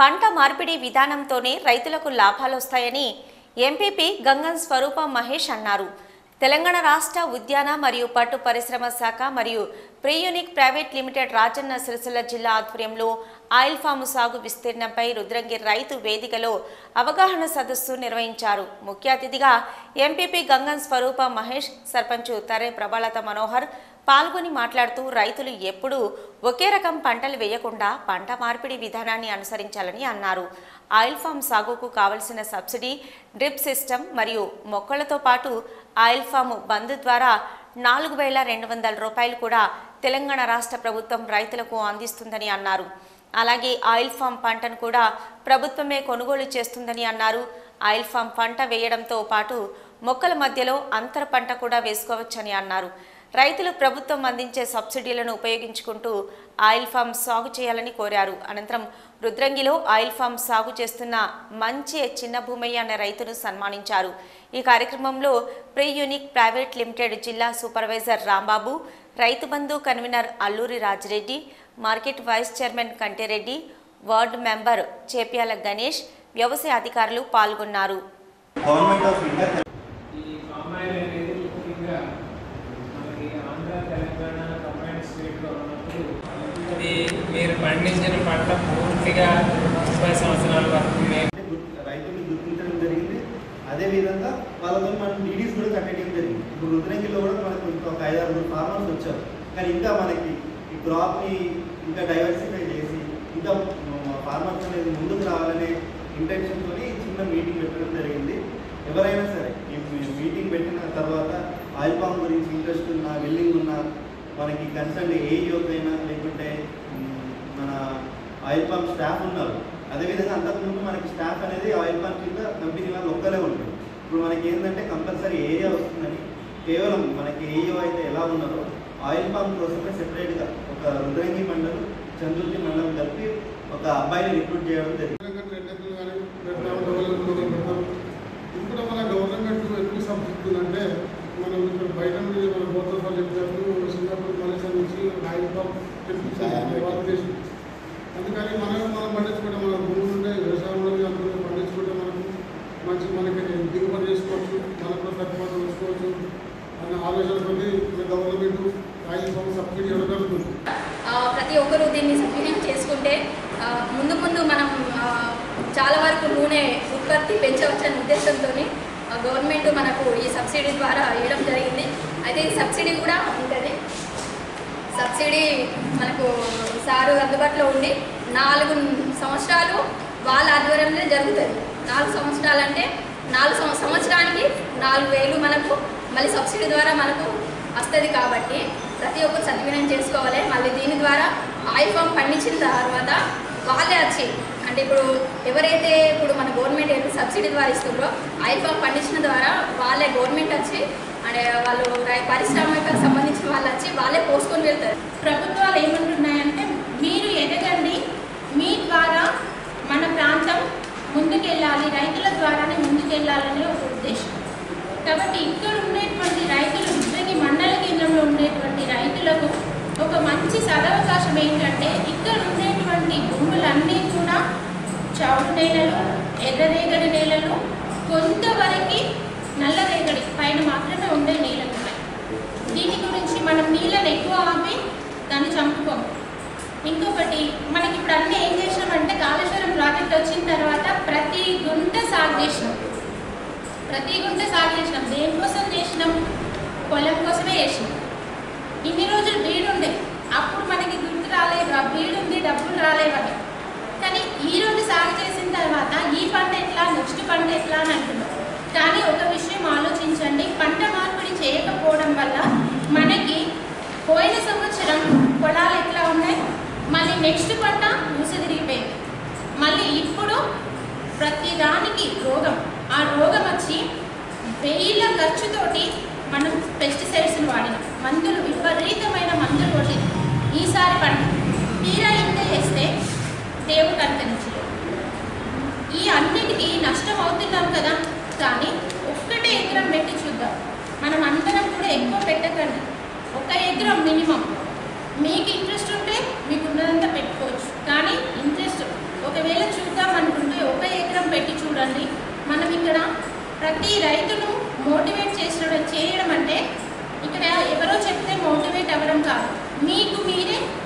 పంట మార్పిడి విధానంతోనే రైతులకు లాభాలొస్తాయని ఎంపీపీ గంగం స్వరూప మహేష్ అన్నారు తెలంగాణ రాష్ట్ర ఉద్యాన మరియు పట్టు పరిశ్రమ శాఖ మరియు pre unique private limited Rajanna Sircilla జిల్లా ఆధ్వర్యంలో ఆయిల్ ఫామ్ సాగు విస్తీర్ణంపై రుద్రంగి రైతు వేదికలో అవగాహన సదస్సు నిర్వహించారు ముఖ్య అతిథిగా ఎంపీపీ గంగం స్వరూప మహేష్ సర్పంచ్ తరే ప్రభాలత మనోహర్ పాల్గొని మాట్లాడుతూ రైతులు ఎప్పుడూ ఒకే రకం పంటలు వేయకుండా పంట మార్పిడి విధానాన్ని అనుసరించాలని అన్నారు ఆయిల్ ఫామ్ సాగుకు కావలసిన సబ్సిడీ డ్రిప్ సిస్టమ్ మరియు మొక్కలతో పాటు ఆయిల్ ఫామ్ బంద్ ద్వారా నాలుగు వేల రెండు వందల రూపాయలు కూడా తెలంగాణ రాష్ట్ర ప్రభుత్వం రైతులకు అందిస్తుందని అన్నారు అలాగే ఆయిల్ ఫామ్ పంటను కూడా ప్రభుత్వమే కొనుగోలు చేస్తుందని అన్నారు ఆయిల్ ఫామ్ పంట వేయడంతో పాటు మొక్కల మధ్యలో అంతర పంట కూడా వేసుకోవచ్చని అన్నారు రైతులు ప్రభుత్వం అందించే సబ్సిడీలను ఉపయోగించుకుంటూ ఆయిల్ ఫామ్ సాగు చేయాలని కోరారు అనంతరం రుద్రంగిలో ఆయిల్ ఫామ్ సాగు చేస్తున్న మంచి చిన్న భూమయ్య అనే రైతును సన్మానించారు ఈ కార్యక్రమంలో ప్రీ యూనిక్ ప్రైవేట్ లిమిటెడ్ జిల్లా supervisor Rambabu Rythu Bandhu convener Alluri Rajireddy market vice chairman Kantireddy ward member Chepyala Ganesh వ్యవసాయ అధికారులు పాల్గొన్నారు గవర్నమెంట్ ఆఫ్ ఇండియా ఈ పామాయిల్ అనేది ముఖ్యంగా మనకి ఆంధ్ర తెలంగాణ కంబైన్ స్టేట్లో ఉన్నప్పుడు ఇది మీరు పండించిన పంట పూర్తిగా ముప్పై సంవత్సరాల వరకు మే- అంటే గుర్తు- రైతుల్ని గుర్తించడం జరిగింది అదేవిధంగా వాళ్ళతో మనం డీడీస్ కూడా కట్టడం జరిగింది ఇప్పుడు రుద్రంగిలో కూడా మనకు ఇంకా ఒక ఐదు ఆరుగురు ఫార్మర్స్ వచ్చారు కానీ ఇంకా మనకి ఈ క్రాప్ని ఇంకా డైవర్సిఫై చేసి ఇంకా ఫార్మర్స్ అనేది ముందుకు రావాలనే ఇంటెన్షన్తో చిన్న మీటింగ్ పెట్టడం జరిగింది ఎవరైనా సరే ఈ మీటింగ్ పెట్టిన తర్వాత ఆయిల్ పామ్ గురించి ఇంట్రెస్ట్ ఉన్న విల్లింగ్ ఉన్న మనకి కన్సల్ట్ ఏ అయినా లేకుంటే మ్, మన ఆయిల్ పంప్ స్టాఫ్ ఉన్నారు అదేవిధంగా అంతకుముందు మనకి స్టాఫ్ అనేది ఆయిల్ పంప్ కింద కంపెనీ వాళ్ళు ఒక్కలే ఉంటుంది ఇప్పుడు మనకి ఏంటంటే కంపల్సరీ ఏరియా వస్తుందని కేవలం మనకి ఏయో అయితే ఎలా ఉన్నారో ఆయిల్ పంప్ కోసమే సెపరేట్గా ఒక రుద్రంగి మండలం చంద్రుతి మండలం కలిపి ఒక అబ్బాయిని రిక్రూట్ చేయడం జరిగింది టెక్నికల్ కానీ పెట్టాము డెవలప్మెంట్ పెడతాం ఇప్పుడు మన గవర్నమెంట్ ఎందుకు సబ్సిడీ మనం ఇక్కడ బయట నుండి మన బోతల్ వాళ్ళు చెప్పినప్పుడు సింగపూర్ మలేషియా నుంచి ఆయిల్ పంప్ తెప్పించాలి భారతదేశం అందుకని మనం మనం పండించుకుంటే మన భూములు ఉంటాయి వ్యవసాయంలో అందరూ పండించుకుంటే మనకు మంచి మనకి దిగుబడి చేసుకోవచ్చు మనకు కూడా సరిపడా చేసుకోవచ్చు అన్న ఆలోచన కొద్ది గవర్నమెంట్ ఆయిల్ పంప్ సబ్సిడీ ఇవ్వడం జరుగుతుంది ఆ, ప్రతి ఒక్కరూ దీన్ని సద్వినియోగం చేసుకుంటే ఆ, ముందు ముందు మనం ఆ, చాలా వరకు నూనె ఉత్పత్తి పెంచవచ్చనే ఉద్దేశంతో గవర్నమెంట్ మనకు ఈ సబ్సిడీ ద్వారా ఇవ్వడం జరిగింది అయితే ఈ సబ్సిడీ కూడా ఉంటుంది సబ్సిడీ మనకు సారు అందుబాటులో ఉండి నాలుగు సంవత్సరాలు వాళ్ళ ఆధ్వర్యంలో జరుగుతుంది నాలుగు సంవత్సరాలు అంటే నాలుగు సంవ- సంవత్సరానికి నాలుగు వేలు మనకు మళ్ళీ సబ్సిడీ ద్వారా మనకు వస్తుంది కాబట్టి ప్రతి ఒక్కరు సద్వినియోగం చేసుకోవాలి మళ్ళీ దీని ద్వారా ఆయిల్ ఫామ్ పండించిన తర్వాత వాళ్ళే వచ్చి అంటే ఇప్పుడు ఎవరైతే ఇప్పుడు మన గవర్నమెంట్ ఏదైతే సబ్సిడీ ద్వారా ఇస్తుందో ఆయిల్ ఫామ్ పండించిన ద్వారా వాళ్ళే గవర్నమెంట్ వచ్చి అంటే వాళ్ళు రై- పరిశ్రమకు సంబంధించిన వాళ్ళు వచ్చి వాళ్ళే పోసుకొని వెళ్తారు ప్రభుత్వాలు ఏమంటున్నాయంటే మీరు ఎదగండి మీ ద్వారా మన ప్రాంతం ముందుకెళ్ళాలి రైతుల ద్వారానే ముందుకెళ్ళాలనే ఒక ఉద్దేశం కాబట్టి ఇక్కడ ఉండేటువంటి రైతులు ఉద్యోగి మండల కేంద్రంలో ఉండేటువంటి రైతులకు ఒక మంచి సదవకాశం ఏంటంటే ఇక్కడ ఉండేటువంటి భూములన్నీ కూడా చౌడు నేలలు ఎర్రరేగడి నేలలు కొంతవరకు నల్లరేగడి పైన మాత్రమే ఉండే నేలలు ఉన్నాయి దీని గురించి మనం నీళ్ళని ఎక్కువ ఆపి దాన్ని చంపుకోము ఇంకొకటి మనకి ఇప్పుడు అన్నీ ఏం చేసినామంటే కాళేశ్వరం ప్రాజెక్ట్ వచ్చిన తర్వాత ప్రతి గుంట సాగు చేసినాం ప్రతి గుంట సాగు చేసినాం దేనికోసం చేసినాం పొలం కోసమే చేసినాం ఇన్ని రోజులు బీడు ఉండే అప్పుడు మనకి గుర్తు రాలేదు ఆ బీడు ఉంది డబ్బులు రాలేవని కానీ ఈ రోజు సాగు చేసిన తర్వాత ఈ పంట ఎట్లా నెక్స్ట్ పంట ఎట్లా అని అంటున్నాం కానీ ఒక విషయం ఆలోచించండి పంట మార్పిడి చేయకపోవడం వల్ల మనకి పోయిన సంవత్సరం పొలాలు ఎట్లా ఉన్నాయి మళ్ళీ నెక్స్ట్ పంట మూసదిరిగిపోయింది మళ్ళీ ఇప్పుడు ప్రతి దానికి రోగం ఆ రోగం వచ్చి వేల ఖర్చుతోటి మనం పెస్టిసైడ్స్ని వాడినాం మందులు విపరీతమైన మందులు కొట్టింది ఈసారి పంట తీరా ఇంత చేస్తే దేవుడు కనుకరించలేదు ఈ అన్నిటికీ నష్టం అవుతున్నాం కదా కానీ ఒక్కటే ఎకరం పెట్టి చూద్దాం మనం అందరం కూడా ఎక్కువ పెట్టకండి ఒక ఎకరం మినిమం మీకు ఇంట్రెస్ట్ ఉంటే మీకు ఉన్నదంతా పెట్టుకోవచ్చు కానీ ఇంట్రెస్ట్ ఒకవేళ చూద్దాం అనుకుంటే ఒక ఎకరం పెట్టి చూడండి మనం ఇక్కడ ప్రతి రైతును మోటివేట్ చేసడం చేయడం అంటే ఇక్కడ ఎవరో చెప్తే మోటివేట్ అవ్వడం కాదు మీకు మీరే